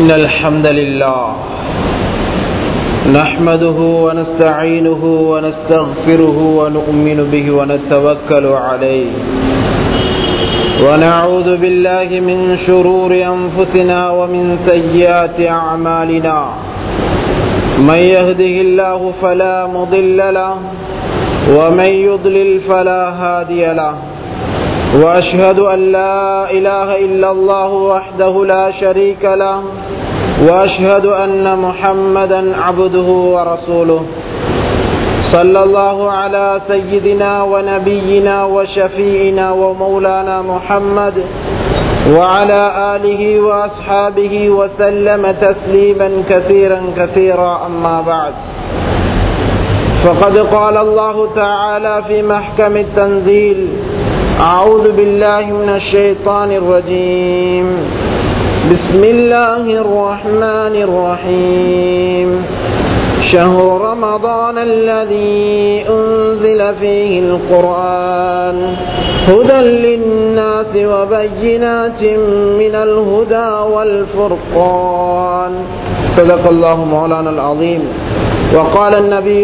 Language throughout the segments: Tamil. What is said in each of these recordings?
إن الحمد لله نحمده ونستعينه ونستغفره ونؤمن به ونتوكل عليه ونعوذ بالله من شرور أنفسنا ومن سيئات أعمالنا من يهده الله فلا مضل له ومن يضلل فلا هادي له وأشهد أن لا إله إلا الله وحده لا شريك له وأشهد أن محمدا عبده ورسوله صلى الله على سيدنا ونبينا وشفيئنا ومولانا محمد وعلى آله وأصحابه وسلم تسليما كثيرا كثيرا أما بعد فقد قال الله تعالى في محكم التنزيل أعوذ بالله من الشيطان الرجيم بسم الله الرحمن الرحيم شهر رمضان الذي أنزل فيه القرآن هدى للناس وبينات من الهدى والفرقان صدق الله مولانا العظيم وقال النبي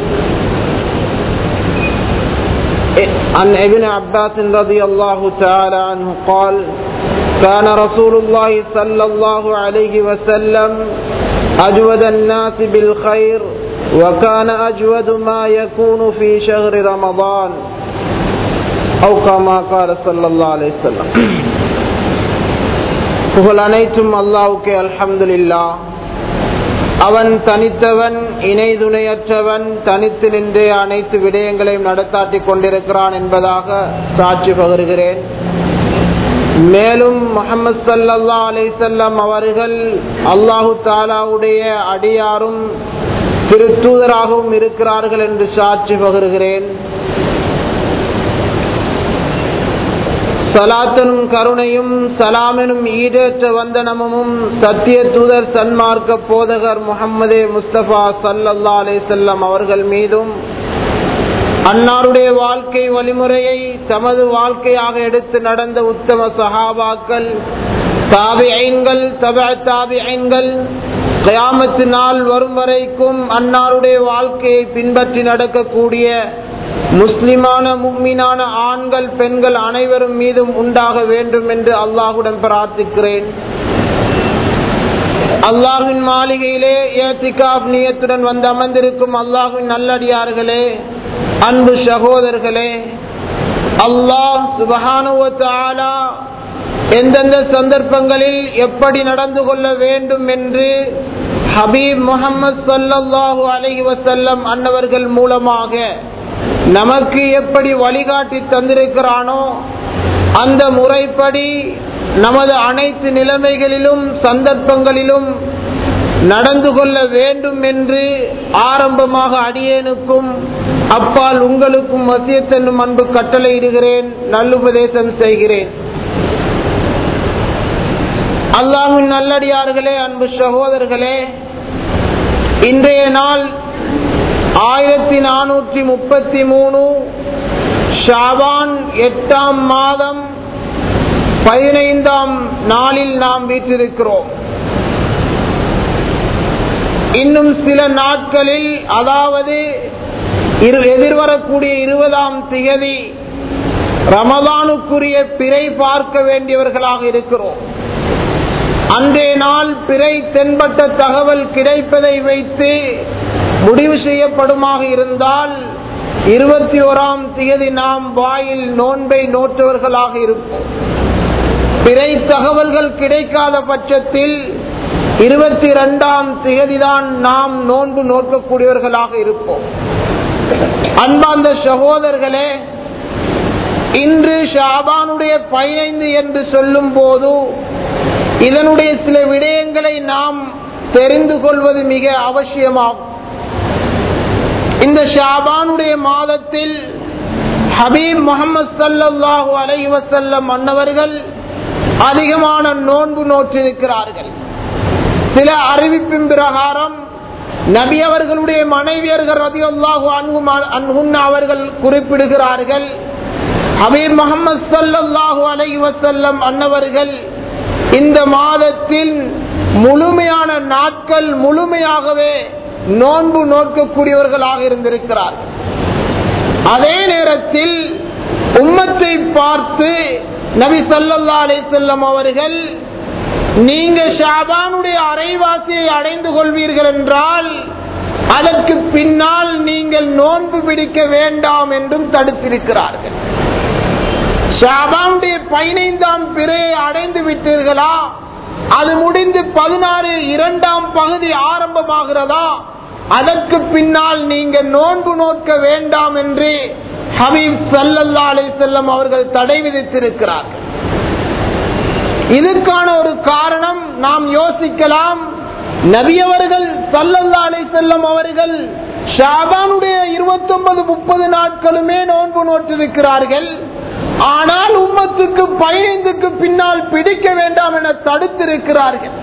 عن ابن عباس رضي الله تعالى عنه قال كان رسول الله صلى الله عليه وسلم أجود الناس بالخير وكان أجود ما يكون في شهر رمضان أو كما قال صلى الله عليه وسلم புகழ் அனைத்தும் அல்லாவுக்கு அல்ஹம்துலில்லா அவன் தனித்தவன் இணை துணையற்றவன் தனித்து நின்று அனைத்து விடயங்களையும் நடத்தாட்டி கொண்டிருக்கிறான் என்பதாக சாட்சி பகருகிறேன் மேலும் முகமது சல்லா அலிசல்லாம் அவர்கள் அல்லாஹு தாலாவுடைய அடியாரும் திருத்தூதராகவும் இருக்கிறார்கள் என்று சாட்சி பகருகிறேன் சலாத்தனும் கருணையும் சலாமெனும் ஈடேற்ற வந்தனமும் சத்திய தூதர் சன்மார்க்க போதகர் முகம்மதே முஸ்தபா சல்லல்லா அலே செல்லம் அவர்கள் மீதும் அன்னாருடைய வாழ்க்கை வழிமுறையை தமது வாழ்க்கையாக எடுத்து நடந்த உத்தம சஹாபாக்கள் தாவி ஐன்கள் தப தாவி ஐன்கள் கயாமத்து நாள் வரும் வரைக்கும் அன்னாருடைய வாழ்க்கையை பின்பற்றி நடக்கக்கூடிய முஸ்லிமான முக்மீனான ஆண்கள் பெண்கள் அனைவரும் மீதும் உண்டாக வேண்டும் என்று அல்லாஹுடன் பிரார்த்திக்கிறேன் அல்லாஹின் மாளிகையிலே ஏத்திகாப் நியத்துடன் வந்து அமர்ந்திருக்கும் அல்லாஹின் நல்லடியார்களே அன்பு சகோதரர்களே அல்லாஹ் சுபஹானுவத்தாலா எந்தெந்த சந்தர்ப்பங்களில் எப்படி நடந்து கொள்ள வேண்டும் என்று ஹபீப் முகமது சல்லாஹூ அலஹி வசல்லம் அன்னவர்கள் மூலமாக நமக்கு எப்படி வழிகாட்டி தந்திருக்கிறானோ அந்த முறைப்படி நமது அனைத்து நிலைமைகளிலும் சந்தர்ப்பங்களிலும் நடந்து கொள்ள வேண்டும் என்று ஆரம்பமாக அடியேனுக்கும் அப்பால் உங்களுக்கும் வசியத்தென்னும் அன்பு கட்டளையிடுகிறேன் நல்லுபதேசம் செய்கிறேன் அல்லாஹின் நல்லடியார்களே அன்பு சகோதரர்களே இன்றைய நாள் ஆயிரத்தி நானூற்றி முப்பத்தி மூணு ஷாபான் எட்டாம் மாதம் பதினைந்தாம் நாளில் நாம் வீற்றிருக்கிறோம் இன்னும் சில நாட்களில் அதாவது எதிர்வரக்கூடிய இருபதாம் திகதி ரமதானுக்குரிய பிறை பார்க்க வேண்டியவர்களாக இருக்கிறோம் அன்றைய நாள் பிறை தென்பட்ட தகவல் கிடைப்பதை வைத்து முடிவு செய்யப்படுமாக இருந்தால் இருபத்தி ஓராம் தேதி நாம் வாயில் நோன்பை நோற்றவர்களாக இருப்போம் பிறை தகவல்கள் கிடைக்காத பட்சத்தில் இருபத்தி இரண்டாம் தேதிதான் நாம் நோன்பு நோக்கக்கூடியவர்களாக இருப்போம் அன்பாந்த சகோதரர்களே இன்று ஷாபானுடைய பதினைந்து என்று சொல்லும் போது இதனுடைய சில விடயங்களை நாம் தெரிந்து கொள்வது மிக அவசியமாகும் இந்த ஷாபானுடைய மாதத்தில் ஹபீப் முகமது சல்லாஹூ அலை வசல்லம் அன்னவர்கள் அதிகமான நோன்பு நோற்றிருக்கிறார்கள் சில அறிவிப்பின் பிரகாரம் நபி அவர்களுடைய மனைவியர்கள் ரதியுல்லாஹு அன்ஹும் அவர்கள் குறிப்பிடுகிறார்கள் ஹபீப் முகமது சல்லாஹூ அலை வசல்லம் அன்னவர்கள் இந்த மாதத்தில் முழுமையான நாட்கள் முழுமையாகவே நோன்பு நோக்கக்கூடியவர்களாக இருந்திருக்கிறார் அதே நேரத்தில் உம்மத்தை பார்த்து நபி சல்லா அலி செல்லம் அவர்கள் நீங்க ஷாபானுடைய அரைவாசியை அடைந்து கொள்வீர்கள் என்றால் அதற்கு பின்னால் நீங்கள் நோன்பு பிடிக்க வேண்டாம் என்றும் தடுத்திருக்கிறார்கள் ஷாபானுடைய பதினைந்தாம் பிறையை அடைந்து விட்டீர்களா அது முடிந்து பதினாறு இரண்டாம் பகுதி ஆரம்பமாகிறதா அதற்கு பின்னால் நீங்க நோன்பு நோக்க வேண்டாம் என்று ஹபீப் சல்லல்லா அலி செல்லம் அவர்கள் தடை விதித்திருக்கிறார்கள் இதுக்கான ஒரு காரணம் நாம் யோசிக்கலாம் நபியவர்கள் சல்லல்லா அலி செல்லம் அவர்கள் ஷாபானுடைய இருபத்தி ஒன்பது முப்பது நாட்களுமே நோன்பு நோட்டிருக்கிறார்கள் ஆனால் உம்மத்துக்கு பதினைந்துக்கு பின்னால் பிடிக்க வேண்டாம் என தடுத்திருக்கிறார்கள்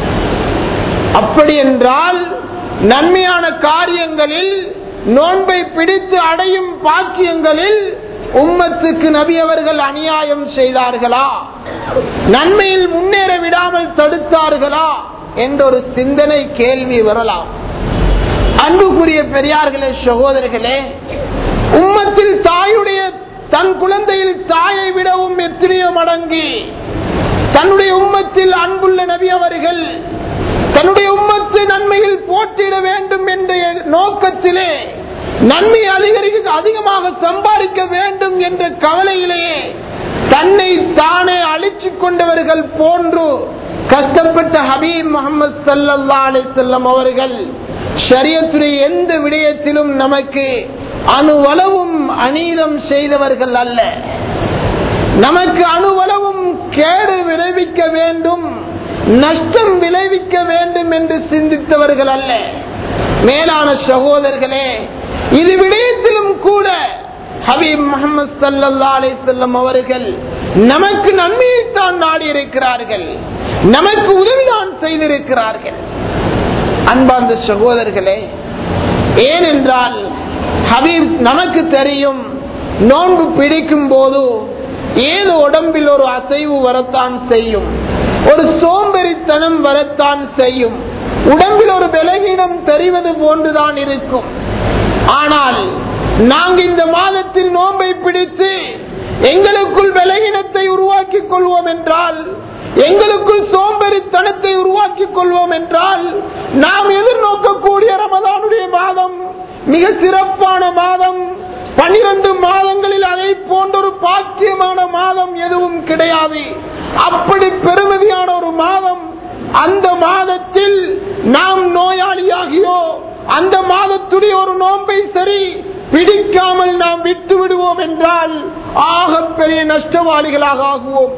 அப்படி என்றால் நன்மையான காரியங்களில் நோன்பை பிடித்து அடையும் பாக்கியங்களில் உம்மத்துக்கு நபி அவர்கள் அநியாயம் செய்தார்களா நன்மையில் முன்னேற விடாமல் தடுத்தார்களா என்ற ஒரு சிந்தனை கேள்வி வரலாம் அன்புக்குரிய பெரியார்களே சகோதரர்களே உம்மத்தில் தாயுடைய தன் குழந்தையில் தாயை விடவும் எத்தனையோ மடங்கு தன்னுடைய உம்மத்தில் அன்புள்ள நபி அவர்கள் தன்னுடைய உம்மத்து நன்மையில் போட்டியிட வேண்டும் என்ற நோக்கத்திலே நன்மை அதிகரிக்க அதிகமாக சம்பாதிக்க வேண்டும் என்ற கவலையிலேயே தன்னை தானே அழிச்சுக் கொண்டவர்கள் போன்று கஷ்டப்பட்ட ஹபீப் முகமது சல்லா அலி செல்லம் அவர்கள் ஷரியத்துடைய எந்த விடயத்திலும் நமக்கு அணுவளவும் அநீதம் செய்தவர்கள் அல்ல நமக்கு அணுவளவும் கேடு விளைவிக்க வேண்டும் நஷ்டம் விளைவிக்க வேண்டும் என்று சிந்தித்தவர்கள் அல்ல மேலான சகோதரர்களே இது விடயத்திலும் கூட ஹபீப் முகமது சல்லா அலி செல்லம் அவர்கள் நமக்கு நன்மையைத்தான் நாடி இருக்கிறார்கள் நமக்கு உதவிதான் செய்திருக்கிறார்கள் அன்பார்ந்த சகோதரர்களே ஏனென்றால் ஹபீப் நமக்கு தெரியும் நோன்பு பிடிக்கும் போது ஏதோ உடம்பில் ஒரு அசைவு வரத்தான் செய்யும் ஒரு சோம்பெறித்தனம் வரத்தான் செய்யும் உடம்பில் ஒரு பலகீனம் தெரிவது போன்றுதான் இருக்கும் ஆனால் நாங்கள் இந்த மாதத்தில் நோன்பை பிடித்து எங்களுக்குள் பலகீனத்தை உருவாக்கிக் கொள்வோம் என்றால் எங்களுக்குள் சோம்பெறித்தனத்தை உருவாக்கிக் கொள்வோம் என்றால் நாம் எதிர்நோக்கக்கூடிய ரமதானுடைய மாதம் மிக சிறப்பான மாதம் பனிரெண்டு மாதங்களில் அதை போன்ற ஒரு பாக்கியமான மாதம் எதுவும் கிடையாது அப்படி பெருமதியான ஒரு மாதம் அந்த மாதத்தில் நாம் நோயாளியாகியோ அந்த மாதத்துடைய ஒரு நோன்பை சரி பிடிக்காமல் நாம் விட்டு விடுவோம் என்றால் ஆகப்பெரிய நஷ்டவாளிகளாக ஆகுவோம்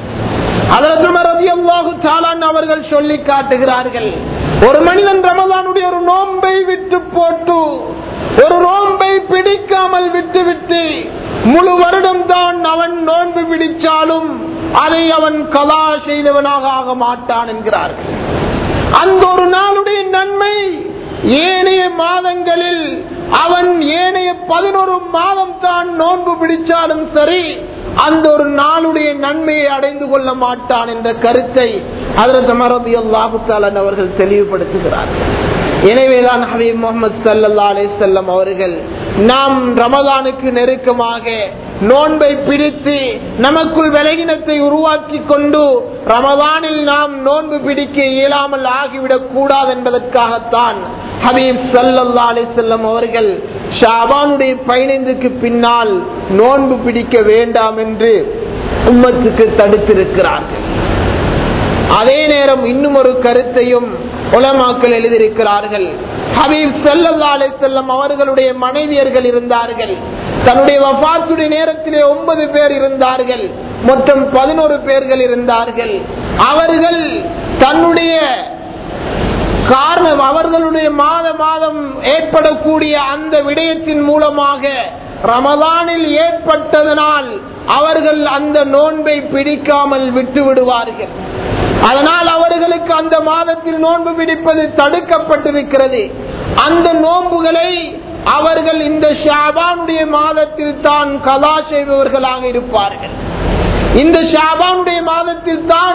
அவர்கள் சொல்லி காட்டுகிறார்கள் ஒரு மனிதன் ரமதானுடைய ஒரு நோன்பை விட்டு போட்டு ஒரு நோன்பை பிடிக்காமல் விட்டு விட்டு முழு வருடம் தான் அவன் நோன்பு பிடிச்சாலும் அதை அவன் கலா செய்தவனாக ஆக மாட்டான் என்கிறார்கள் அந்த ஒரு நாளுடைய நன்மை ஏனைய மாதங்களில் அவன் ஏனைய பதினோரு மாதம் தான் நோன்பு பிடிச்சாலும் சரி அந்த ஒரு நாளுடைய நன்மையை அடைந்து கொள்ள மாட்டான் என்ற கருத்தை அதற்கு அவர்கள் தெளிவுபடுத்துகிறார்கள் எனவேதான் ஹபீப் முகமது சல்லா அலி செல்லம் அவர்கள் நாம் ரமதானுக்கு நெருக்கமாக நோன்பை பிடித்து நமக்குள் விலகினத்தை உருவாக்கி கொண்டு ரமதானில் நாம் நோன்பு பிடிக்க இயலாமல் ஆகிவிடக் கூடாது என்பதற்காகத்தான் ஹபீப் சல்லல்லா அலி செல்லம் அவர்கள் ஷாபானுடைய பதினைந்துக்கு பின்னால் நோன்பு பிடிக்க வேண்டாம் என்று உம்மத்துக்கு தடுத்திருக்கிறார்கள் அதே நேரம் இன்னும் ஒரு கருத்தையும் உலமாக்கள் எழுதியிருக்கிறார்கள் ஹபீப் சல்லல்லா அலி செல்லம் அவர்களுடைய மனைவியர்கள் இருந்தார்கள் தன்னுடைய வபாத்துடைய நேரத்திலே ஒன்பது பேர் இருந்தார்கள் மொத்தம் பதினோரு பேர்கள் இருந்தார்கள் அவர்கள் தன்னுடைய காரணம் அவர்களுடைய மாத மாதம் ஏற்படக்கூடிய அந்த விடயத்தின் மூலமாக ரமதானில் ஏற்பட்டதனால் அவர்கள் அந்த நோன்பை பிடிக்காமல் விட்டு விடுவார்கள் அதனால் அவர்களுக்கு அந்த மாதத்தில் நோன்பு பிடிப்பது தடுக்கப்பட்டிருக்கிறது அந்த நோன்புகளை அவர்கள் இந்த ஷாபானுடைய மாதத்தில் தான் கலா செய்பவர்களாக இருப்பார்கள் இந்த ஷாபானுடைய மாதத்தில் தான்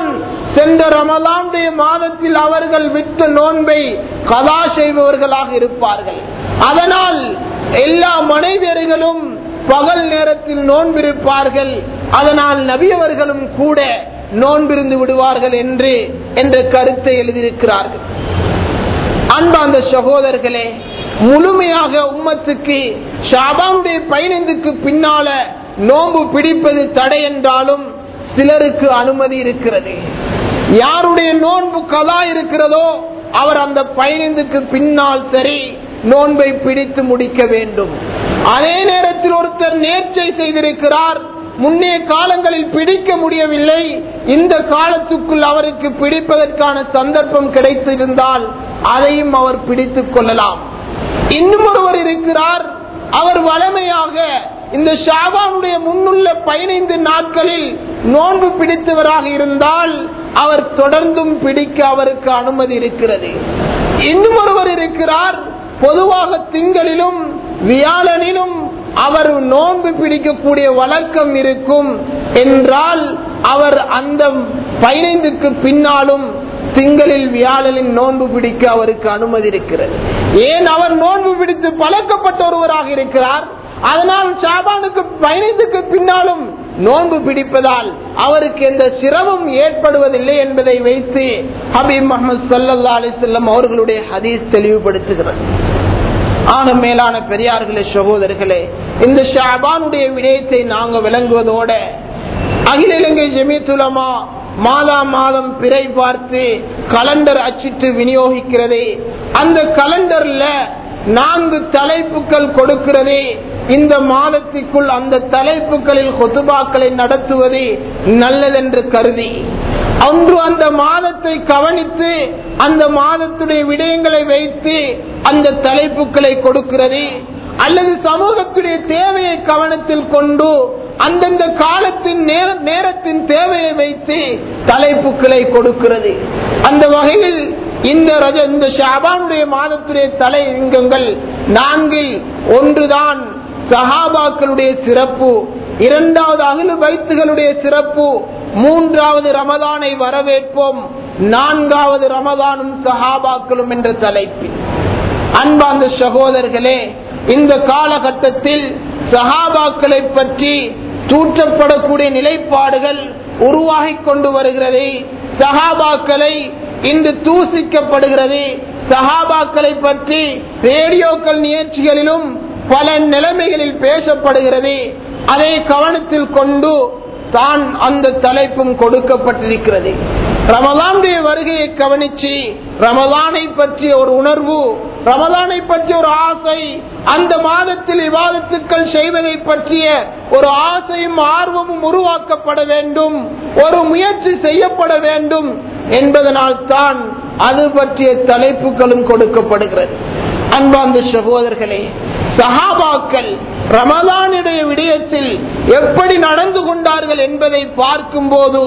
சென்ற ரமலானுடைய மாதத்தில் அவர்கள் விட்ட நோன்பை கதா செய்பவர்களாக இருப்பார்கள் அதனால் எல்லா மனைவியர்களும் பகல் நேரத்தில் நோன்பிருப்பார்கள் அதனால் நபியவர்களும் கூட நோன்பிருந்து விடுவார்கள் என்று என்ற கருத்தை எழுதியிருக்கிறார்கள் அன்பாந்த சகோதரர்களே முழுமையாக உம்மத்துக்கு ஷாபானுடைய பதினைந்துக்கு பின்னால நோன்பு பிடிப்பது தடை என்றாலும் சிலருக்கு அனுமதி இருக்கிறது யாருடைய நோன்பு கதா இருக்கிறதோ அவர் அந்த பதினைந்துக்கு பின்னால் சரி நோன்பை பிடித்து முடிக்க வேண்டும் அதே நேரத்தில் ஒருத்தர் நேர்ச்சை செய்திருக்கிறார் முன்னே காலங்களில் பிடிக்க முடியவில்லை இந்த காலத்துக்குள் அவருக்கு பிடிப்பதற்கான சந்தர்ப்பம் கிடைத்திருந்தால் அதையும் அவர் பிடித்துக் கொள்ளலாம் இன்னும் ஒருவர் இருக்கிறார் அவர் வளமையாக இந்த ஷாபானுடைய முன்னுள்ள பதினைந்து நாட்களில் நோன்பு பிடித்தவராக இருந்தால் அவர் தொடர்ந்தும் பிடிக்க அவருக்கு அனுமதி இருக்கிறது இன்னும் ஒருவர் இருக்கிறார் பொதுவாக திங்களிலும் வியாழனிலும் அவர் நோன்பு பிடிக்கக்கூடிய வழக்கம் இருக்கும் என்றால் அவர் அந்த பதினைந்துக்கு பின்னாலும் திங்களில் வியாழனில் நோன்பு பிடிக்க அவருக்கு அனுமதி இருக்கிறது ஏன் அவர் நோன்பு பிடித்து பழக்கப்பட்ட ஒருவராக இருக்கிறார் அதனால் ஷாபானுக்கு பதினைந்துக்கு பின்னாலும் நோன்பு பிடிப்பதால் அவருக்கு எந்த சிரமம் ஏற்படுவதில்லை என்பதை வைத்து ஹபீப் முகமது சல்லா அலிசல்லம் அவர்களுடைய ஹதீஸ் தெளிவுபடுத்துகிறது ஆக மேலான பெரியார்களே சகோதரர்களே இந்த ஷாபானுடைய விடயத்தை நாங்க விளங்குவதோட அகில இலங்கை ஜெமித்துலமா மாதா மாதம் பிறை பார்த்து கலண்டர் அச்சிட்டு விநியோகிக்கிறது அந்த கலண்டர்ல நான்கு தலைப்புகள் கொடுக்கிறது இந்த மாதத்திற்குள் அந்த தலைப்புகளில் கொத்துபாக்களை நடத்துவது நல்லதென்று கருதி அன்று அந்த மாதத்தை கவனித்து அந்த மாதத்துடைய விடயங்களை வைத்து அந்த தலைப்புகளை கொடுக்கிறது அல்லது சமூகத்துடைய தேவையை கவனத்தில் கொண்டு அந்தந்த காலத்தின் நேரத்தின் தேவையை வைத்து தலைப்புகளை கொடுக்கிறது அந்த வகையில் இந்த ரஜ இந்த ஷாபானுடைய மாதத்துடைய தலையங்கங்கள் நான்கில் ஒன்றுதான் சஹாபாக்களுடைய சிறப்பு இரண்டாவது அகில வைத்துகளுடைய சிறப்பு மூன்றாவது ரமதானை வரவேற்போம் நான்காவது ரமதானும் சஹாபாக்களும் என்ற தலைப்பில் அன்பாந்த சகோதரர்களே இந்த காலகட்டத்தில் சஹாபாக்களை பற்றி தூற்றப்படக்கூடிய நிலைப்பாடுகள் உருவாகி கொண்டு வருகிறது சஹாபாக்களை இன்று தூசிக்கப்படுகிறது சஹாபாக்களை பற்றி ரேடியோக்கள் நிகழ்ச்சிகளிலும் பல நிலைமைகளில் பேசப்படுகிறது அதை கவனத்தில் கொண்டு தான் அந்த தலைப்பும் கொடுக்கப்பட்டிருக்கிறது ரமலானுடைய வருகையை கவனிச்சு ரமலானை பற்றிய ஒரு உணர்வு ரமலானை பற்றிய ஒரு ஆசை அந்த மாதத்தில் விவாதத்துக்கள் செய்வதை பற்றிய ஒரு ஆசையும் ஆர்வமும் உருவாக்கப்பட வேண்டும் ஒரு முயற்சி செய்யப்பட வேண்டும் என்பதனால் தான் அது பற்றிய தலைப்புகளும் கொடுக்கப்படுகிறது அன்பார்ந்த சகோதரர்களே சஹாபாக்கள் ரமலானுடைய விடயத்தில் எப்படி நடந்து கொண்டார்கள் என்பதை பார்க்கும் போது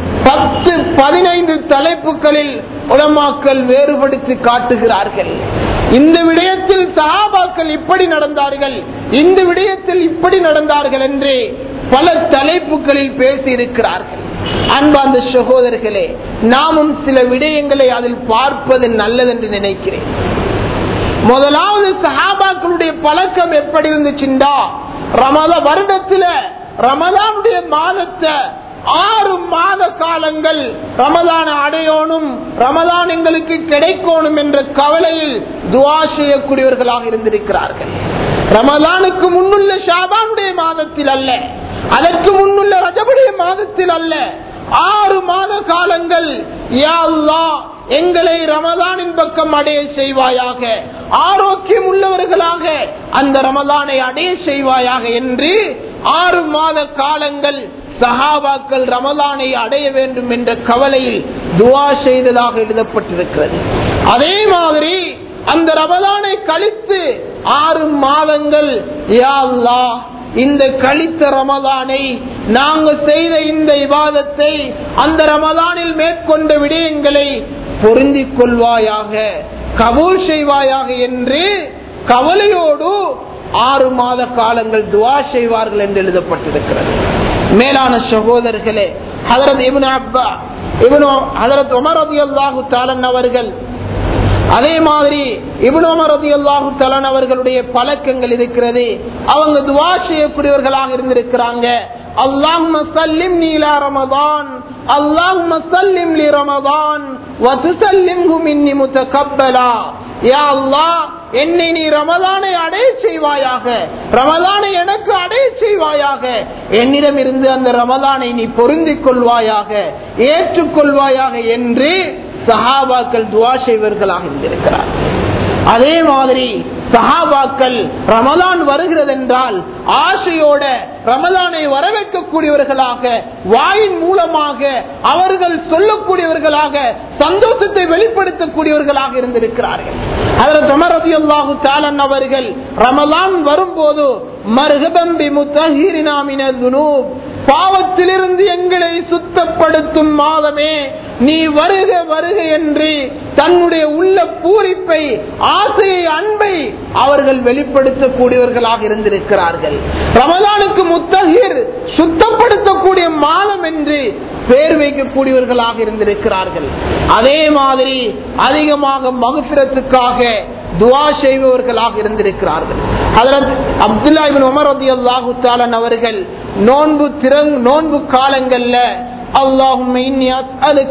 பத்து பதினைந்து தலைப்புகளில் உலமாக்கள் வேறுபடுத்தி காட்டுகிறார்கள் இந்த விடயத்தில் சஹாபாக்கள் இப்படி நடந்தார்கள் இந்த விடயத்தில் இப்படி நடந்தார்கள் என்று பல தலைப்புகளில் பேசி இருக்கிறார்கள் அன்பார்ந்த சகோதரர்களே நாமும் சில விடயங்களை அதில் பார்ப்பது நல்லதென்று நினைக்கிறேன் முதலாவது சஹாபாக்களுடைய பழக்கம் எப்படி இருந்துச்சுண்டா ரமத வருடத்துல ரமதானுடைய மாதத்தை ஆறு மாத காலங்கள் ரமதான அடையோனும் ரமதான் எங்களுக்கு கிடைக்கணும் என்ற கவலையில் துவா செய்யக்கூடியவர்களாக இருந்திருக்கிறார்கள் ரமதானுக்கு முன்னுள்ள ஷாபானுடைய மாதத்தில் அல்ல அதற்கு முன்னுள்ள ரஜபுடைய மாதத்தில் அல்ல ஆறு மாத காலங்கள் யா அல்லாஹ் எங்களை ரமதானின் பக்கம் அடைய செய்வாயாக ஆரோக்கியம் உள்ளவர்களாக அந்த ரமதானை அடைய செய்வாயாக என்று ஆறு மாத காலங்கள் சஹாபாக்கள் ரமதானை அடைய வேண்டும் என்ற கவலையில் துவா செய்ததாக எழுதப்பட்டிருக்கிறது அதே மாதிரி அந்த ரமதானை கழித்து ஆறு மாதங்கள் யா அல்லாஹ் இந்த கழித்த ரமதானை நாங்கள் செய்த இந்த விவாதத்தை அந்த ரமதானில் மேற்கொண்ட விடயங்களை பொருந்திக் கொள்வாயாக கபூல் செய்வாயாக என்று கவலையோடு ஆறு மாத காலங்கள் துவா செய்வார்கள் என்று எழுதப்பட்டிருக்கிறது மேலான சகோதரர்களே ஹதரத் இப்னு அப்பா இவனோ ஹதரத் உமர் ரதி அல்லாஹு தாலன் அவர்கள் அதே மாதிரி இபுனோமர் ரதி அல்லாஹு தலன் அவர்களுடைய பழக்கங்கள் இருக்கிறது அவங்க துவா செய்யக்கூடியவர்களாக இருந்திருக்கிறாங்க اللهم سلمني الى رمضان اللهم سلم لي رمضان وتسلمه مني متقبلا யா அல்லாஹ் என்னை நீ ரமலானை அடைய செய்வாயாக ரமலானை எனக்கு அடைய செய்வாயாக என்னிடம் இருந்து அந்த ரமலானை நீ பொருந்திக் கொள்வாயாக ஏற்றுக்கொள்வாயாக என்று சஹாபாக்கள் துவா செய்வர்களாக இருந்திருக்கிறார் அதே மாதிரி சஹாபாக்கள் ரமலான் வருகிறது என்றால் ஆசையோட ரமலானை வரவேற்கக்கூடியவர்களாக வாயின் மூலமாக அவர்கள் சொல்லக்கூடியவர்களாக சந்தோஷத்தை வெளிப்படுத்தக்கூடியவர்களாக இருந்திருக்கிறார்கள் அதில் தமரதி அல்லாஹு தாலன் அவர்கள் ரமலான் வரும்போது மருகபம்பி முத்தஹீரினாமின துனூப் பாவத்திலிருந்து எங்களை சுத்தப்படுத்தும் மாதமே நீ வருக வருக என்று தன்னுடைய உள்ள பூரிப்பை ஆசையை அன்பை அவர்கள் வெளிப்படுத்தக்கூடியவர்களாக இருந்திருக்கிறார்கள் ரமலானுக்கு முத்தகிர் சுத்தப்படுத்தக்கூடிய மாதம் என்று பேர் வைக்கக்கூடியவர்களாக இருந்திருக்கிறார்கள் அதே மாதிரி அதிகமாக மகுபிரத்துக்காக துவா செய்பவர்களாக இருந்திருக்கிறார்கள் அதற்கு அப்துல்லா உமர் ரதி அல்லாஹு தாலன் அவர்கள் நோன்பு திறங் நோன்பு காலங்கள்ல اللهم إني أسألك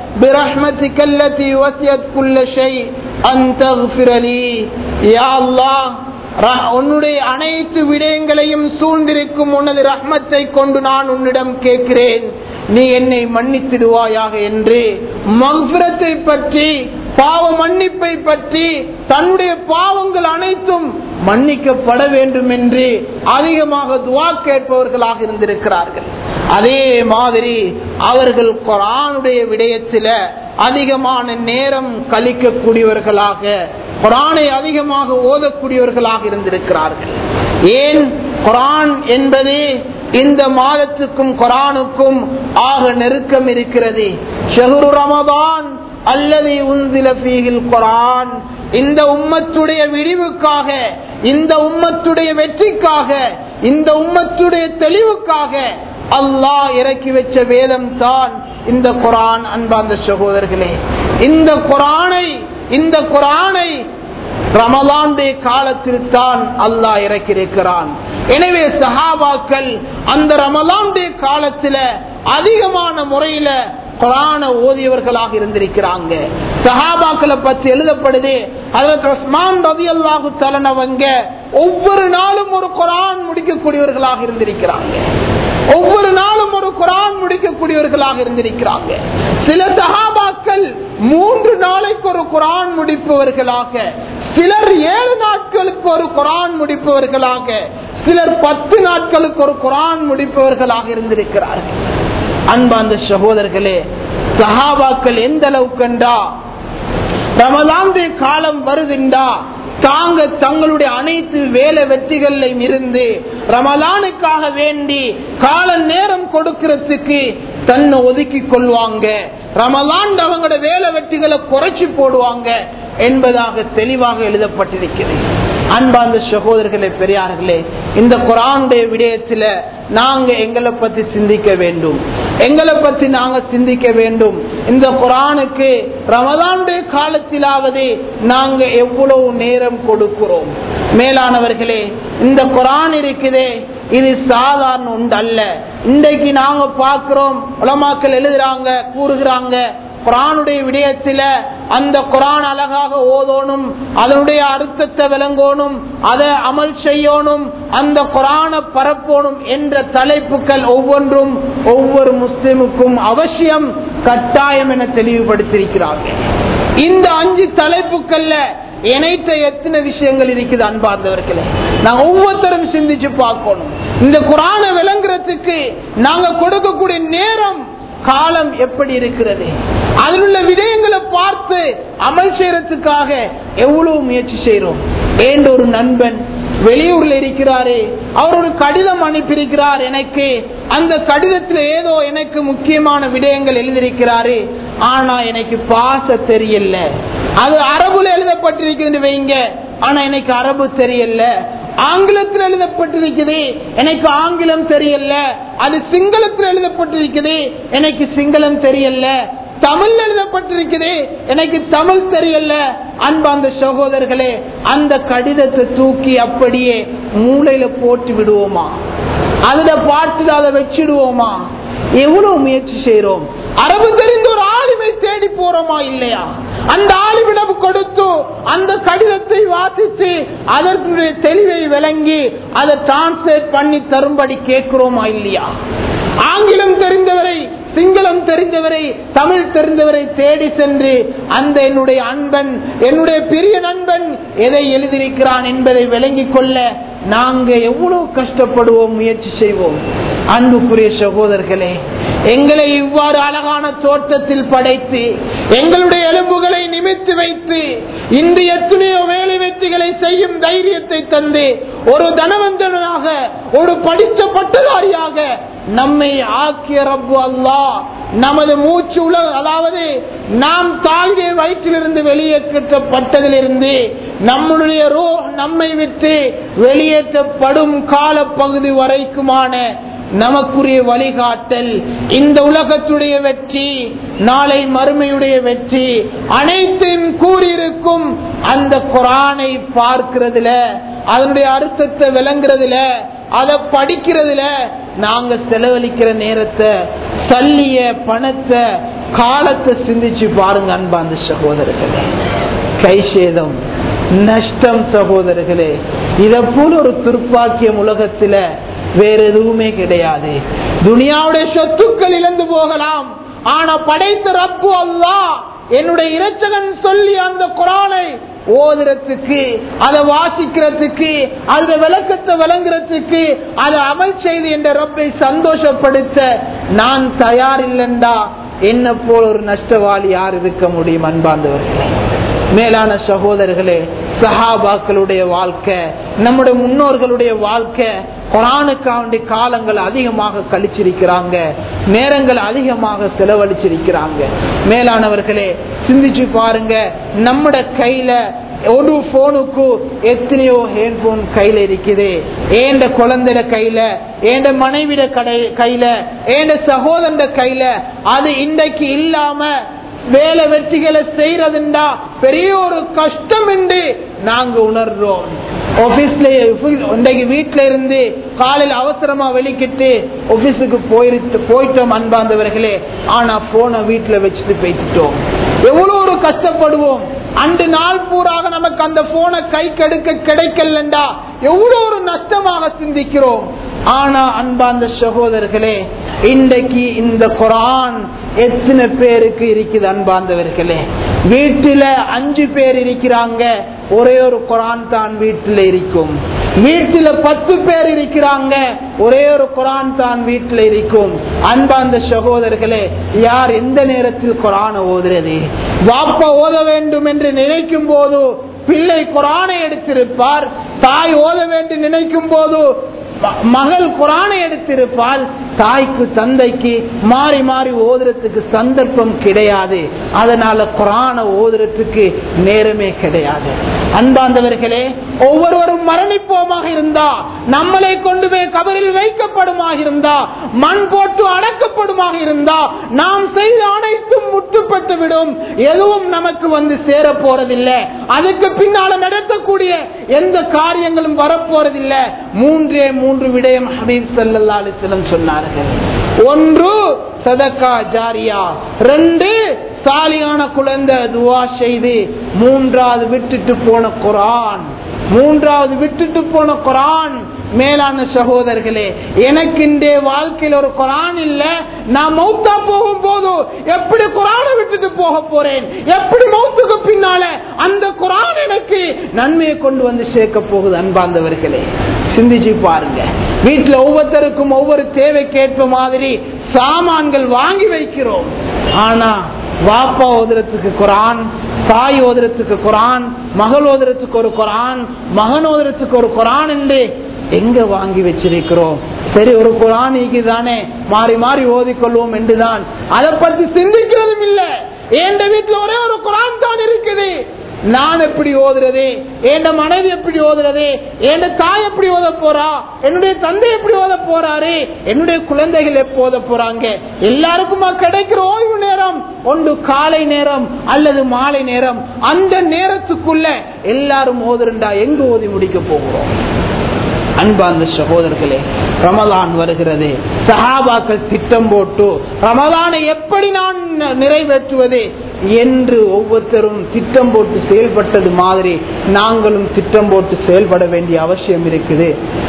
برحمتك التي وسعت كل شيء أن تغفر لي يا الله உன்னுடைய அனைத்து விடயங்களையும் சூழ்ந்திருக்கும் உனது ரஹ்மத்தை கொண்டு நான் உன்னிடம் கேட்கிறேன் நீ என்னை மன்னித்திடுவாயாக என்று மகுரத்தை பற்றி பாவ மன்னிப்பை பற்றி தன்னுடைய பாவங்கள் அனைத்தும் மன்னிக்கப்பட வேண்டும் என்று அதிகமாக துவா கேட்பவர்களாக இருந்திருக்கிறார்கள் அதே மாதிரி அவர்கள் குரானுடைய விடயத்தில அதிகமான நேரம் கழிக்கக்கூடியவர்களாக குரானை அதிகமாக ஓதக்கூடியவர்களாக இருந்திருக்கிறார்கள் ஏன் குரான் என்பது இந்த மாதத்துக்கும் குரானுக்கும் ஆக நெருக்கம் இருக்கிறது ஷஹரு ரமதான் அல்லது உந்தில பீகில் குரான் இந்த உம்மத்துடைய விடிவுக்காக இந்த உம்மத்துடைய வெற்றிக்காக இந்த உம்மத்துடைய தெளிவுக்காக அல்லாஹ் இறக்கி வச்ச வேதம் தான் இந்த குரான் அன்பாந்த சகோதரர்களே இந்த குரானை இந்த குரானை ரமலாண்டே காலத்தில் தான் அல்லாஹ் இறக்கியிருக்கிறான் எனவே சஹாபாக்கள் அந்த ரமலாண்டே காலத்துல அதிகமான முறையில குரான ஓதியவர்களாக இருந்திருக்கிறாங்க சஹாபாக்களை பற்றி எழுதப்படுது அதற்கு உஸ்மான் ரதி அல்லாஹு தலனவங்க ஒவ்வொரு நாளும் ஒரு குரான் முடிக்கக்கூடியவர்களாக இருந்திருக்கிறாங்க ஒவ்வொரு நாளும் ஒரு குரான் முடிக்கக்கூடியவர்களாக இருந்திருக்கிறாங்க சில சஹாபாக்கள் மூன்று நாளைக்கு ஒரு குரான் முடிப்பவர்களாக சிலர் ஏழு நாட்களுக்கு ஒரு குரான் முடிப்பவர்களாக சிலர் பத்து நாட்களுக்கு ஒரு குரான் முடிப்பவர்களாக இருந்திருக்கிறார்கள் அன்பாந்த சகோதரர்களே சஹாபாக்கள் எந்த அளவுக்குண்டா ரமலாந்தே காலம் வருதுண்டா தாங்க தங்களுடைய அனைத்து வேலை வெற்றிகளிலும் இருந்து ரமலானுக்காக வேண்டி கால நேரம் கொடுக்கிறதுக்கு தன்னை ஒதுக்கி கொள்வாங்க ரமலான் அவங்களோட வேலை வெற்றிகளை குறைச்சி போடுவாங்க என்பதாக தெளிவாக எழுதப்பட்டிருக்கிறது அன்பாந்த சகோதரர்களே பெரியார்களே இந்த குரானுடைய விடயத்துல நாங்க எங்களை பத்தி சிந்திக்க வேண்டும் எங்களை பத்தி நாங்க சிந்திக்க வேண்டும் இந்த குரானுக்கு ரமதானுடைய காலத்திலாவது நாங்க எவ்வளவு நேரம் கொடுக்கிறோம் மேலானவர்களே இந்த குரான் இருக்குதே இது சாதாரண உண்டு அல்ல இன்றைக்கு நாங்க பாக்குறோம் உலமாக்கள் எழுதுறாங்க கூறுகிறாங்க குரானுடைய விடயத்தில அந்த குரான் அழகாக ஓதோனும் அதனுடைய அர்த்தத்தை விளங்கோனும் அதை அமல் செய்யணும் அந்த குரான பரப்போனும் என்ற தலைப்புகள் ஒவ்வொன்றும் ஒவ்வொரு முஸ்லிமுக்கும் அவசியம் கட்டாயம் என தெளிவுபடுத்தியிருக்கிறார்கள் இந்த அஞ்சு தலைப்புகள்ல இணைத்த எத்தனை விஷயங்கள் இருக்குது அன்பார்ந்தவர்களே நாங்க ஒவ்வொருத்தரும் சிந்திச்சு பார்க்கணும் இந்த குரான விளங்குறதுக்கு நாங்க கொடுக்கக்கூடிய நேரம் காலம் எப்படி இருக்கிறது அதில் உள்ள விடயங்களை பார்த்து அமல் செய்யறதுக்காக எவ்வளவு முயற்சி செய்யறோம் ஏன் ஒரு நண்பன் வெளியூர்ல இருக்கிறாரு அவர் ஒரு கடிதம் அனுப்பியிருக்கிறார் எனக்கு அந்த கடிதத்தில் ஏதோ எனக்கு முக்கியமான விடயங்கள் எழுதியிருக்கிறாரு ஆனா எனக்கு பாச தெரியல அது அரபுல எழுதப்பட்டிருக்கிறது வைங்க ஆனா எனக்கு அரபு தெரியல ஆங்கிலத்தில் எழுதப்பட்டிருக்குது எனக்கு ஆங்கிலம் தெரியல அது சிங்களத்தில் எழுதப்பட்டிருக்குது எனக்கு சிங்களம் தெரியல தமிழ் எழுதப்பட்டிருக்குது எனக்கு தமிழ் தெரியல அன்பாந்த சகோதரர்களே அந்த கடிதத்தை தூக்கி அப்படியே மூளையில போட்டு விடுவோமா அதுல பார்த்து அதை வச்சிடுவோமா எவ்வளவு முயற்சி செய்யறோம் அரபு தெரிந்த ஒரு ஆளுமை தேடி போறோமா இல்லையா அந்த ஆளுமிடம் கொடுத்து அந்த கடிதத்தை வாசித்து அதற்குரிய தெளிவை விளங்கி அதை டிரான்ஸ்லேட் பண்ணி தரும்படி கேட்கிறோமா இல்லையா ஆங்கிலம் தெரிந்தவரை சிங்களம் தெரிந்தவரை தமிழ் தெரிந்தவரை தேடி சென்று அந்த என்னுடைய அன்பன் என்னுடைய பெரிய நண்பன் எதை எழுதியிருக்கிறான் என்பதை விளங்கிக் கொள்ள நாங்க எவ்வளவு கஷ்டப்படுவோம் முயற்சி செய்வோம் அன்புக்குரிய சகோதரர்களே எங்களை இவ்வாறு அழகான தோட்டத்தில் படைத்து எங்களுடைய எலும்புகளை நிமித்து வைத்து இன்று எத்தனையோ வேலை வெற்றிகளை செய்யும் தைரியத்தை தந்து ஒரு தனவந்தனாக ஒரு படித்த பட்டதாரியாக நம்மை ஆக்கிய ரப்பு அல்லா நமது மூச்சு உலக அதாவது நாம் தாழ்வே வயிற்றிலிருந்து வெளியேற்றப்பட்டதிலிருந்து நம்முடைய ரோ நம்மை விட்டு வெளியேற்றப்படும் காலப்பகுதி வரைக்குமான நமக்குரிய வழிகாட்டல் இந்த உலகத்துடைய வெற்றி நாளை மறுமையுடைய வெற்றி அனைத்தையும் கூறியிருக்கும் அந்த குரானை பார்க்கிறதுல அதனுடைய அர்த்தத்தை விளங்குறதுல அதை படிக்கிறதுல நாங்க செலவழிக்கிற நேரத்தை சல்லிய பணத்தை காலத்தை சிந்திச்சு பாருங்க அன்பாந்த சகோதரர்களே கை சேதம் நஷ்டம் சகோதரர்களே இத போல ஒரு துர்ப்பாக்கியம் உலகத்துல வேற எதுவுமே கிடையாது துனியாவுடைய சொத்துக்கள் இழந்து போகலாம் ஆனா படைத்த ரப்பு அல்லா என்னுடைய இரட்சகன் சொல்லி அந்த குரானை ஓதுறதுக்கு அதை வாசிக்கிறதுக்கு அந்த விளக்கத்தை விளங்குறதுக்கு அதை அமல் செய்து என்ற ரப்பை சந்தோஷப்படுத்த நான் தயார் இல்லைண்டா என்ன போல் ஒரு நஷ்டவாளி யார் இருக்க முடியும் அன்பாந்தவர்களே மேலான சகோதரர்களே சஹாபாக்களுடைய வாழ்க்கை நம்முடைய முன்னோர்களுடைய வாழ்க்கை குரானுக்காண்டி காலங்கள் அதிகமாக கழிச்சிருக்கிறாங்க நேரங்கள் அதிகமாக செலவழிச்சிருக்கிறாங்க மேலானவர்களே சிந்திச்சு பாருங்க நம்மட கையில ஒரு போனுக்கு எத்தனையோ ஹேண்ட்போன் கையில இருக்குது ஏண்ட குழந்தைட கையில ஏண்ட மனைவிட கடை கையில ஏண்ட சகோதர கையில அது இன்றைக்கு இல்லாம வேலை வெற்றிகளை செய்யறதுண்டா பெரிய ஒரு கஷ்டம் என்று நாங்க உணர்றோம் ஆபீஸ்ல இன்றைக்கு வீட்டுல இருந்து காலையில் அவசரமா வெளிக்கிட்டு ஆபீஸுக்கு போயிட்டு போயிட்டோம் அன்பாந்தவர்களே ஆனா போனை வீட்டுல வச்சுட்டு போயிட்டோம் எவ்வளவு ஒரு கஷ்டப்படுவோம் அன்று நாள் பூராக நமக்கு அந்த போனை கை கெடுக்க கிடைக்கலண்டா எவ்வளவு ஒரு நஷ்டமாக சிந்திக்கிறோம் ஆனா அன்பாந்த சகோதரர்களே இன்றைக்கு இந்த குரான் எத்தனை பேருக்கு இருக்குது அன்பாந்தவர்களே வீட்டில அஞ்சு பேர் இருக்கிறாங்க ஒரே ஒரு குரான் தான் வீட்டில் இருக்கும் வீட்டில பத்து பேர் இருக்கிறாங்க ஒரே ஒரு குரான் தான் வீட்டில் இருக்கும் அன்பாந்த சகோதரர்களே யார் எந்த நேரத்தில் குரான ஓதுறது வாப்ப ஓத வேண்டும் என்று நினைக்கும் போது பிள்ளை குரானை எடுத்திருப்பார் தாய் ஓத வேண்டும் நினைக்கும் போது மகள் குரானை எடுத்திருப்பால் தாய்க்கு தந்தைக்கு மாறி மாறி ஓதுறதுக்கு சந்தர்ப்பம் கிடையாது அதனால குரான ஓதுறதுக்கு நேரமே கிடையாது அன்பாந்தவர்களே ஒவ்வொருவரும் மரணிப்போமாக இருந்தா நம்மளை கொண்டு போய் கபரில் வைக்கப்படுமாக இருந்தா மண் போட்டு அடக்கப்படுமாக இருந்தா நாம் செய்த அனைத்தும் முட்டுப்பட்டு விடும் எதுவும் நமக்கு வந்து சேர போறதில்லை அதுக்கு பின்னால நடத்தக்கூடிய எந்த காரியங்களும் வரப்போறதில்லை மூன்றே மூன்று விடயம் ஹபீப் சல்லா அலிஸ்லம் சொன்னார்கள் ஒன்று சதக்கா ஜாரியா ரெண்டு சாலியான குழந்தை துவா செய்து மூன்றாவது விட்டுட்டு போன குரான் மூன்றாவது விட்டுட்டு போன குரான் மேலான சகோதரர்களே எனக்கு இந்த வாழ்க்கையில் ஒரு குரான் இல்ல நான் மௌத்தா போகும் போது எப்படி குரானை விட்டுட்டு போக போறேன் எப்படி மௌத்துக்கு பின்னால அந்த குரான் எனக்கு நன்மையை கொண்டு வந்து சேர்க்க போகுது அன்பாந்தவர்களே சிந்திச்சு பாருங்க வீட்டுல ஒவ்வொருத்தருக்கும் ஒவ்வொரு தேவைக்கேற்ப மாதிரி சாமான்கள் வாங்கி வைக்கிறோம் ஆனா வாப்பா ஓதுறதுக்கு குரான் தாய் ஓதுறதுக்கு குரான் மகள் ஓதுறதுக்கு ஒரு குரான் மகன் ஓதுறதுக்கு ஒரு குரான் என்று எங்க வாங்கி வச்சிருக்கிறோம் சரி ஒரு குரான் தானே மாறி மாறி ஓதிக்கொள்வோம் என்றுதான் அதை பத்தி சிந்திக்கிறதும் இல்ல என் வீட்டுல ஒரே ஒரு குரான் தான் இருக்குது நான் எப்படி ஓதுறது என் மனைவி எப்படி ஓதுறது என் தாய் எப்படி ஓத போறா என்னுடைய தந்தை எப்படி ஓத போறாரு என்னுடைய குழந்தைகள் எப்போ ஓத போறாங்க எல்லாருக்குமா கிடைக்கிற ஓய்வு நேரம் ஒன்று காலை நேரம் அல்லது மாலை நேரம் அந்த நேரத்துக்குள்ள எல்லாரும் ஓதுருண்டா எங்க ஓதி முடிக்க போகிறோம் அன்பார்ந்த சகோதரர்களே ரமலான் வருகிறது சஹாபாக்கள் திட்டம் போட்டு ரமலானை எப்படி நான் நிறைவேற்றுவது என்று ஒவ்வொருத்தரும் திட்டம் போட்டு செயல்பட்டது மாதிரி நாங்களும் திட்டம் போட்டு செயல்பட வேண்டிய அவசியம் இருக்குது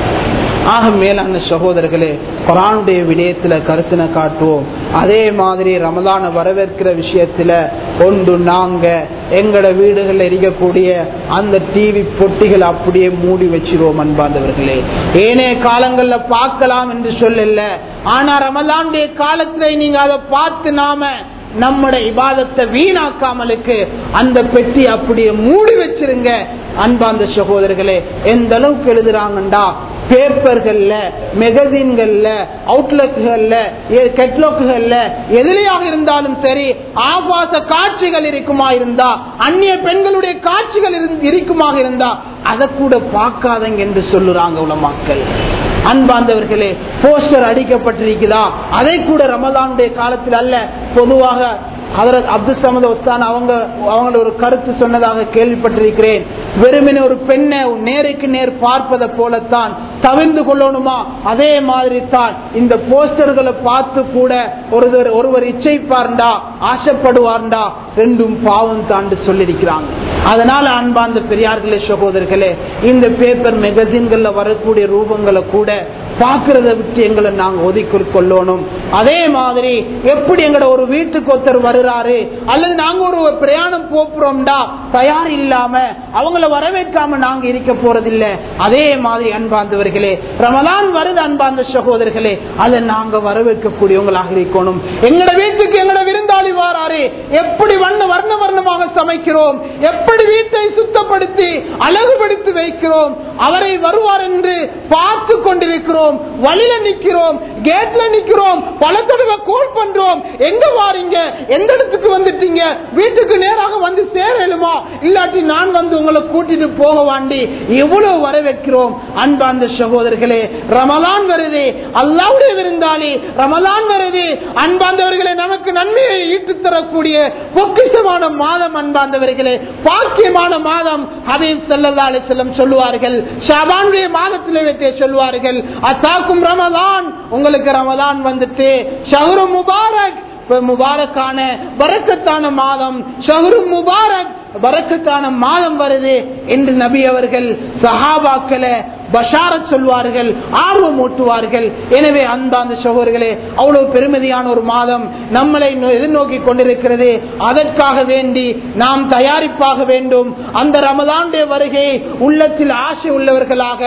ஆக மேலான சகோதரர்களே குரானுடைய விடயத்துல கருத்தின காட்டுவோம் அதே மாதிரி ரமலான வரவேற்கிற விஷயத்துல ஒன்று நாங்க எங்கட வீடுகளில் இருக்கக்கூடிய அந்த டிவி பொட்டிகள் அப்படியே மூடி வச்சிருவோம் அன்பார்ந்தவர்களே ஏனே காலங்கள்ல பார்க்கலாம் என்று சொல்லல ஆனா ரமலானுடைய காலத்துல நீங்க அதை பார்த்து நாம நம்முடைய இபாதத்தை வீணாக்காமலுக்கு அந்த பெட்டி அப்படியே மூடி வச்சிருங்க அன்பாந்த சகோதரர்களே எந்த அளவுக்கு எழுதுறாங்கண்டா பேப்பர்கள்ல மெகசின்கள்ல அவுட்லுக்குகள்ல கெட்லாக்குகள்ல எதிலையாக இருந்தாலும் சரி ஆபாச காட்சிகள் இருக்குமா இருந்தா அந்நிய பெண்களுடைய காட்சிகள் இருக்குமாக இருந்தா அதை கூட பார்க்காதங்க என்று சொல்லுறாங்க உலமாக்கள் அன்பாந்தவர்களே போஸ்டர் அடிக்கப்பட்டிருக்குதா அதை கூட ரமலானுடைய காலத்தில் அல்ல பொதுவாக அதற்கு அப்துல் சமத ஒஸ்தான் அவங்க அவங்களோட ஒரு கருத்து சொன்னதாக கேள்விப்பட்டிருக்கிறேன் வெறுமனே ஒரு பெண்ணை நேருக்கு நேர் பார்ப்பதை போலத்தான் தவிர்ந்து கொள்ளணுமா அதே மாதிரி தான் இந்த போஸ்டர்களை பார்த்து கூட ஒருவர் ஒருவர் இச்சைப்பார்ண்டா ஆசைப்படுவார்ண்டா ரெண்டும் பாவம் தாண்டு சொல்லியிருக்கிறாங்க அதனால அன்பார்ந்த பெரியார்களே சகோதரர்களே இந்த பேப்பர் மெகசின்கள்ல வரக்கூடிய ரூபங்களை கூட பார்க்கறத விட்டு எங்களை நாங்க ஒதுக்கி கொள்ளணும் அதே மாதிரி எப்படி எங்கட ஒரு வீட்டுக்கு ஒருத்தர் வருகிறாரு அல்லது நாங்க ஒரு பிரயாணம் போறோம்டா தயார் இல்லாம அவங்கள வரவேற்காம நாங்க இருக்க போறதில்லை அதே மாதிரி அன்பார்ந்தவர்களே ரமலான் வருது அன்பார்ந்த சகோதரர்களே அதை நாங்க வரவேற்கக்கூடியவங்களாக இருக்கணும் எங்கட வீட்டுக்கு எங்கட விருந்தாளி வாராரு எப்படி வண்ண வர்ண வர்ணமாக சமைக்கிறோம் எப்படி வீட்டை சுத்தப்படுத்தி அழகுபடுத்தி வைக்கிறோம் அவரை வருவார் என்று பார்த்து கொண்டிருக்கிறோம் வழியில நிக்கிறோம் கேட்ல நிக்கிறோம் பல தடவை கோல் பண்றோம் எங்க வாரீங்க எந்த இடத்துக்கு வந்துட்டீங்க வீட்டுக்கு நேராக வந்து சேரலுமா இல்லாட்டி நான் வந்து உங்களை கூட்டிட்டு போக வாண்டி எவ்வளவு வரவேற்கிறோம் அன்பார்ந்த சகோதரர்களே ரமலான் வருது அல்லாவுடைய விருந்தாளி ரமலான் வருது அன்பார்ந்தவர்களே நமக்கு நன்மையை ஈட்டு தரக்கூடிய பொக்கிஷமான மாதம் அன்பார்ந்தவர்களே பாக்கியமான மாதம் ஹபீப் சல்லா அலிசல்லம் சொல்லுவார்கள் ஷாபானுடைய மாதத்தில் வைத்தே சொல்லுவார்கள் அத்தாக்கும் ரமலான் உங்களுக்கு ரமலான் வந்துட்டு ஷஹரு முபாரக் முபாரக்கான வரக்கத்தான மாதம் ஷஹரு முபாரக் வரக்கத்தான மாதம் வருது என்று நபி அவர்கள் சஹாபாக்களை பஷாரத் சொல்வார்கள் ஆர்வம் ஊட்டுவார்கள் எனவே அன்பாந்த சகோதரர்களே அவ்வளவு பெருமதியான ஒரு மாதம் நம்மளை எதிர்நோக்கி கொண்டிருக்கிறது அதற்காக வேண்டி நாம் தயாரிப்பாக வேண்டும் அந்த ரமதானுடைய வருகை உள்ளத்தில் ஆசை உள்ளவர்களாக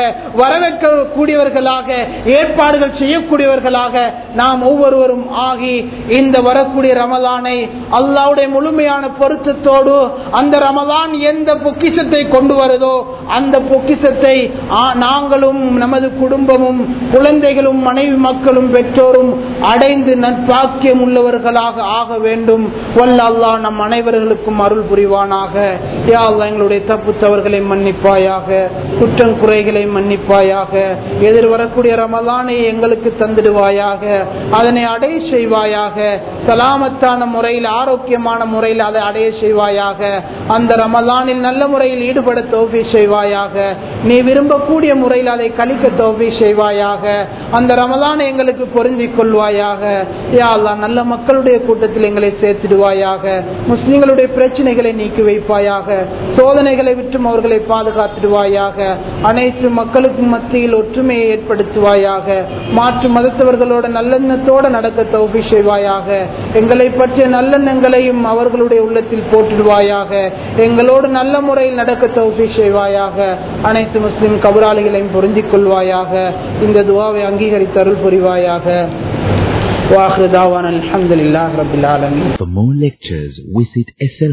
வரவேற்கக்கூடியவர்களாக ஏற்பாடுகள் செய்யக்கூடியவர்களாக நாம் ஒவ்வொருவரும் ஆகி இந்த வரக்கூடிய ரமதானை அல்லாவுடைய முழுமையான பொருத்தத்தோடு அந்த ரமதான் எந்த பொக்கிசத்தை கொண்டு வருதோ அந்த பொக்கிசத்தை நாங்களும் நமது குடும்பமும் குழந்தைகளும் மனைவி மக்களும் பெற்றோரும் அடைந்து நற்பாக்கியம் உள்ளவர்களாக ஆக வேண்டும் வல்ல அல்லா நம் அனைவர்களுக்கும் அருள் புரிவானாக யா அல்லா எங்களுடைய தப்பு தவறுகளை மன்னிப்பாயாக குற்றம் குறைகளை மன்னிப்பாயாக எதிர் வரக்கூடிய ரமலானை எங்களுக்கு தந்திடுவாயாக அதனை அடைய செய்வாயாக சலாமத்தான முறையில் ஆரோக்கியமான முறையில் அதை அடைய செய்வாயாக அந்த ரமலானில் நல்ல முறையில் ஈடுபட தோல்வி செய்வாயாக நீ விரும்பக்கூடிய முறையில் அதை கழிக்க தோல்வி செய்வாயாக அந்த ரமலானை எங்களுக்கு பொருந்திக் கொள்வாயாக யா அல்லா நல்ல மக்களுடைய கூட்டத்தில் எங்களை சேர்த்திடுவாயாக முஸ்லிம்களுடைய பிரச்சனைகளை நீக்கி வைப்பாயாக சோதனைகளை விட்டும் அவர்களை பாதுகாத்திடுவாயாக அனைத்து மக்களுக்கும் மத்தியில் ஒற்றுமையை ஏற்படுத்துவாயாக மாற்று மதத்தவர்களோட நல்லெண்ணத்தோடு நடக்க தௌபி செய்வாயாக எங்களை பற்றிய நல்லெண்ணங்களையும் அவர்களுடைய உள்ளத்தில் போட்டுடுவாயாக எங்களோடு நல்ல முறையில் நடக்க தௌபி செய்வாயாக அனைத்து முஸ்லிம் கபராளிகளையும் பொருந்திக் கொள்வாயாக இந்த துவாவை அங்கீகரித்து அருள் புரிவாயாக வாஹிரு தாவான் அல்ஹம்துலில்லாஹ் ரபில் ஆலமீன் For more lectures, visit SL